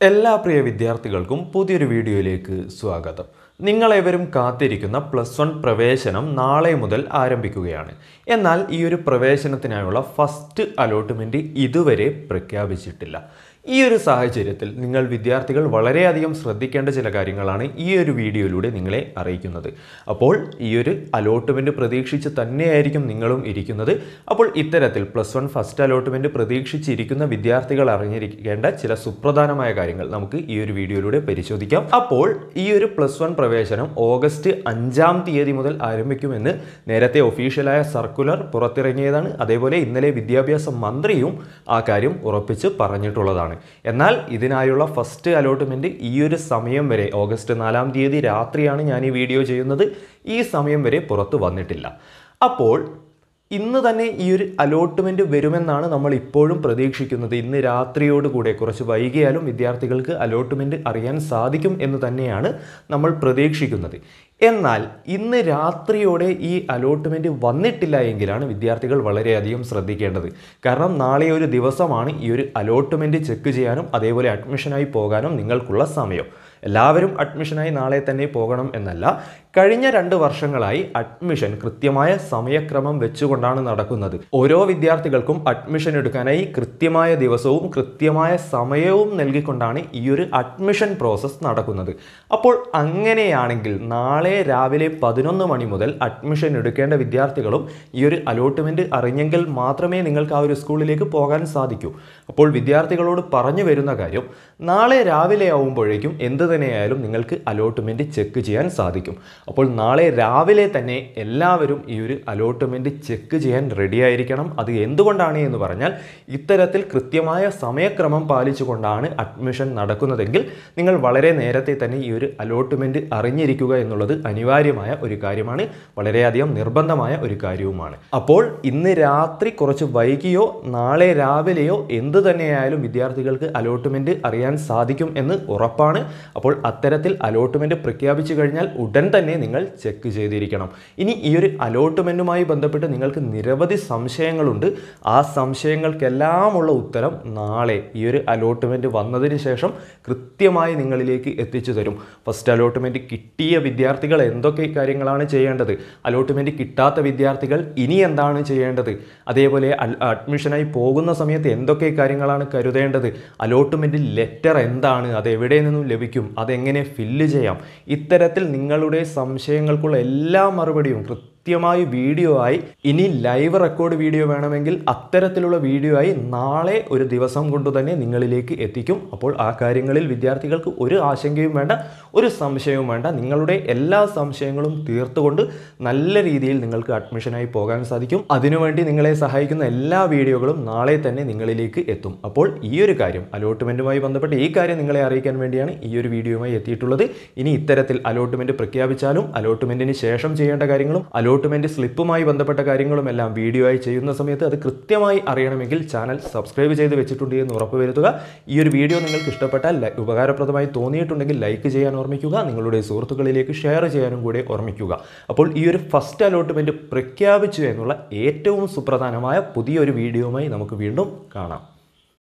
എല്ലാ പ്രിയ വിദ്യാർത്ഥികൾക്കും പുതിയൊരു വീഡിയോയിലേക്ക് സ്വാഗതം നിങ്ങളേവരും കാത്തിരിക്കുന്ന പ്ലസ് വൺ പ്രവേശനം നാളെ മുതൽ ആരംഭിക്കുകയാണ് എന്നാൽ ഈ ഒരു പ്രവേശനത്തിനായുള്ള ഫസ്റ്റ് അലോട്ട്മെൻറ്റ് ഇതുവരെ പ്രഖ്യാപിച്ചിട്ടില്ല ഈ ഒരു സാഹചര്യത്തിൽ നിങ്ങൾ വിദ്യാർത്ഥികൾ വളരെയധികം ശ്രദ്ധിക്കേണ്ട ചില കാര്യങ്ങളാണ് ഈ ഒരു വീഡിയോയിലൂടെ നിങ്ങളെ അറിയിക്കുന്നത് അപ്പോൾ ഈ ഒരു അലോട്ട്മെൻറ്റ് പ്രതീക്ഷിച്ച് തന്നെയായിരിക്കും നിങ്ങളും ഇരിക്കുന്നത് അപ്പോൾ ഇത്തരത്തിൽ പ്ലസ് വൺ ഫസ്റ്റ് അലോട്ട്മെൻറ്റ് പ്രതീക്ഷിച്ചിരിക്കുന്ന വിദ്യാർത്ഥികൾ അറിഞ്ഞിരിക്കേണ്ട ചില സുപ്രധാനമായ കാര്യങ്ങൾ നമുക്ക് ഈ ഒരു വീഡിയോയിലൂടെ പരിശോധിക്കാം അപ്പോൾ ഈ ഒരു പ്ലസ് വൺ പ്രവേശനം ഓഗസ്റ്റ് അഞ്ചാം തീയതി മുതൽ ആരംഭിക്കുമെന്ന് നേരത്തെ ഒഫീഷ്യലായ സർക്കുലർ പുറത്തിറങ്ങിയതാണ് അതേപോലെ ഇന്നലെ വിദ്യാഭ്യാസ മന്ത്രിയും ആ കാര്യം ഉറപ്പിച്ച് പറഞ്ഞിട്ടുള്ളതാണ് എന്നാൽ ഇതിനായുള്ള ഫസ്റ്റ് അലോട്ട്മെൻറ്റ് ഈ ഒരു സമയം വരെ ഓഗസ്റ്റ് നാലാം തീയതി രാത്രിയാണ് ഞാൻ ഈ വീഡിയോ ചെയ്യുന്നത് ഈ സമയം വരെ പുറത്തു വന്നിട്ടില്ല അപ്പോൾ ഇന്ന് തന്നെ ഈ ഒരു അലോട്ട്മെൻറ്റ് വരുമെന്നാണ് നമ്മൾ ഇപ്പോഴും പ്രതീക്ഷിക്കുന്നത് ഇന്ന് രാത്രിയോടുകൂടെ കുറച്ച് വൈകിയാലും വിദ്യാർത്ഥികൾക്ക് അലോട്ട്മെൻറ്റ് അറിയാൻ സാധിക്കും എന്ന് തന്നെയാണ് നമ്മൾ പ്രതീക്ഷിക്കുന്നത് എന്നാൽ ഇന്ന് രാത്രിയോടെ ഈ അലോട്ട്മെൻറ്റ് വന്നിട്ടില്ല എങ്കിലാണ് വിദ്യാർത്ഥികൾ വളരെയധികം ശ്രദ്ധിക്കേണ്ടത് കാരണം നാളെ ഒരു ദിവസമാണ് ഈ ഒരു അലോട്ട്മെൻറ്റ് ചെക്ക് ചെയ്യാനും അതേപോലെ അഡ്മിഷനായി പോകാനും നിങ്ങൾക്കുള്ള സമയം എല്ലാവരും അഡ്മിഷനായി നാളെ തന്നെ പോകണം എന്നല്ല കഴിഞ്ഞ രണ്ട് വർഷങ്ങളായി അഡ്മിഷൻ കൃത്യമായ സമയക്രമം വെച്ചുകൊണ്ടാണ് നടക്കുന്നത് ഓരോ വിദ്യാർത്ഥികൾക്കും അഡ്മിഷൻ എടുക്കാനായി കൃത്യമായ ദിവസവും കൃത്യമായ സമയവും നൽകിക്കൊണ്ടാണ് ഈ ഒരു അഡ്മിഷൻ പ്രോസസ്സ് നടക്കുന്നത് അപ്പോൾ അങ്ങനെയാണെങ്കിൽ നാളെ രാവിലെ പതിനൊന്ന് മണി മുതൽ അഡ്മിഷൻ എടുക്കേണ്ട വിദ്യാർത്ഥികളും ഈ ഒരു അലോട്ട്മെൻറ്റ് അറിഞ്ഞെങ്കിൽ മാത്രമേ നിങ്ങൾക്ക് ആ ഒരു സ്കൂളിലേക്ക് പോകാൻ സാധിക്കൂ അപ്പോൾ വിദ്യാർത്ഥികളോട് പറഞ്ഞു വരുന്ന കാര്യം നാളെ രാവിലെ ആവുമ്പോഴേക്കും എന്ത് തന്നെയായാലും നിങ്ങൾക്ക് അലോട്ട്മെൻറ്റ് ചെക്ക് ചെയ്യാൻ സാധിക്കും അപ്പോൾ നാളെ രാവിലെ തന്നെ എല്ലാവരും ഈ ഒരു അലോട്ട്മെൻറ്റ് ചെക്ക് ചെയ്യാൻ റെഡി ആയിരിക്കണം അത് എന്തുകൊണ്ടാണ് എന്ന് പറഞ്ഞാൽ ഇത്തരത്തിൽ കൃത്യമായ സമയക്രമം പാലിച്ചുകൊണ്ടാണ് അഡ്മിഷൻ നടക്കുന്നതെങ്കിൽ നിങ്ങൾ വളരെ നേരത്തെ തന്നെ ഈ ഒരു അലോട്ട്മെൻറ്റ് അറിഞ്ഞിരിക്കുക എന്നുള്ളത് അനിവാര്യമായ ഒരു കാര്യമാണ് വളരെയധികം നിർബന്ധമായ ഒരു കാര്യവുമാണ് അപ്പോൾ ഇന്ന് രാത്രി കുറച്ച് വൈകിയോ നാളെ രാവിലെയോ എന്ത് തന്നെയായാലും വിദ്യാർത്ഥികൾക്ക് അലോട്ട്മെൻറ്റ് അറിയാൻ സാധിക്കും എന്ന് ഉറപ്പാണ് അപ്പോൾ അത്തരത്തിൽ അലോട്ട്മെൻറ്റ് പ്രഖ്യാപിച്ചു കഴിഞ്ഞാൽ ഉടൻ തന്നെ നിങ്ങൾ ചെക്ക് ചെയ്തിരിക്കണം ഇനി ഈ ഒരു അലോട്ട്മെൻറ്റുമായി ബന്ധപ്പെട്ട് നിങ്ങൾക്ക് നിരവധി സംശയങ്ങളുണ്ട് ആ സംശയങ്ങൾക്കെല്ലാമുള്ള ഉത്തരം നാളെ ഈ ഒരു അലോട്ട്മെൻറ്റ് വന്നതിന് ശേഷം കൃത്യമായി നിങ്ങളിലേക്ക് എത്തിച്ചു തരും ഫസ്റ്റ് അലോട്ട്മെൻറ്റ് കിട്ടിയ വിദ്യാർത്ഥികൾ എന്തൊക്കെ കാര്യങ്ങളാണ് ചെയ്യേണ്ടത് അലോട്ട്മെൻറ്റ് കിട്ടാത്ത വിദ്യാർത്ഥികൾ ഇനി എന്താണ് ചെയ്യേണ്ടത് അതേപോലെ അൽ- അഡ്മിഷനായി പോകുന്ന സമയത്ത് എന്തൊക്കെ കാര്യങ്ങളാണ് കരുതേണ്ടത് അലോട്ട്മെൻറ്റ് ലെറ്റർ എന്താണ് അത് എവിടെ നിന്നും ലഭിക്കും അതെങ്ങനെ ഫില്ല് ചെയ്യാം ഇത്തരത്തിൽ നിങ്ങളുടെ സംശയങ്ങൾക്കുള്ള എല്ലാ മറുപടിയും കൃത്യമായി വീഡിയോ ആയി ഇനി ലൈവ് റെക്കോർഡ് വീഡിയോ വേണമെങ്കിൽ അത്തരത്തിലുള്ള വീഡിയോ ആയി നാളെ ഒരു ദിവസം കൊണ്ട് തന്നെ നിങ്ങളിലേക്ക് എത്തിക്കും അപ്പോൾ ആ കാര്യങ്ങളിൽ വിദ്യാർത്ഥികൾക്ക് ഒരു ആശങ്കയും വേണ്ട ഒരു സംശയവും വേണ്ട നിങ്ങളുടെ എല്ലാ സംശയങ്ങളും തീർത്തുകൊണ്ട് നല്ല രീതിയിൽ നിങ്ങൾക്ക് അഡ്മിഷനായി പോകാൻ സാധിക്കും അതിനുവേണ്ടി നിങ്ങളെ സഹായിക്കുന്ന എല്ലാ വീഡിയോകളും നാളെ തന്നെ നിങ്ങളിലേക്ക് എത്തും അപ്പോൾ ഈ ഒരു കാര്യം അലോട്ട്മെൻറ്റുമായി ബന്ധപ്പെട്ട് ഈ കാര്യം നിങ്ങളെ അറിയിക്കാൻ വേണ്ടിയാണ് ഈ ഒരു വീഡിയോയുമായി എത്തിയിട്ടുള്ളത് ഇനി ഇത്തരത്തിൽ അലോട്ട്മെൻറ്റ് പ്രഖ്യാപിച്ചാലും അലോട്ട്മെൻറ്റിന് ശേഷം ചെയ്യേണ്ട കാര്യങ്ങളും അലോട്ട്മെൻറ്റ് സ്ലിപ്പുമായി ബന്ധപ്പെട്ട കാര്യങ്ങളും എല്ലാം വീഡിയോ ആയി ചെയ്യുന്ന സമയത്ത് അത് കൃത്യമായി അറിയണമെങ്കിൽ ചാനൽ സബ്സ്ക്രൈബ് ചെയ്ത് വെച്ചിട്ടുണ്ട് എന്ന് ഉറപ്പുവരുത്തുക ഈ ഒരു വീഡിയോ നിങ്ങൾക്ക് ഇഷ്ടപ്പെട്ടാൽ ലൈ- ഉപകാരപ്രദമായി തോന്നിയിട്ടുണ്ടെങ്കിൽ ലൈക്ക് ചെയ്യാൻ ഓർമ്മിക്കുക നിങ്ങളുടെ സുഹൃത്തുക്കളിലേക്ക് ഷെയർ ചെയ്യാനും കൂടെ ഓർമ്മിക്കുക അപ്പോൾ ഈ ഒരു ഫസ്റ്റ് അലോട്ട്മെൻറ്റ് പ്രഖ്യാപിച്ചു എന്നുള്ള ഏറ്റവും സുപ്രധാനമായ പുതിയൊരു വീഡിയോയുമായി നമുക്ക് വീണ്ടും കാണാം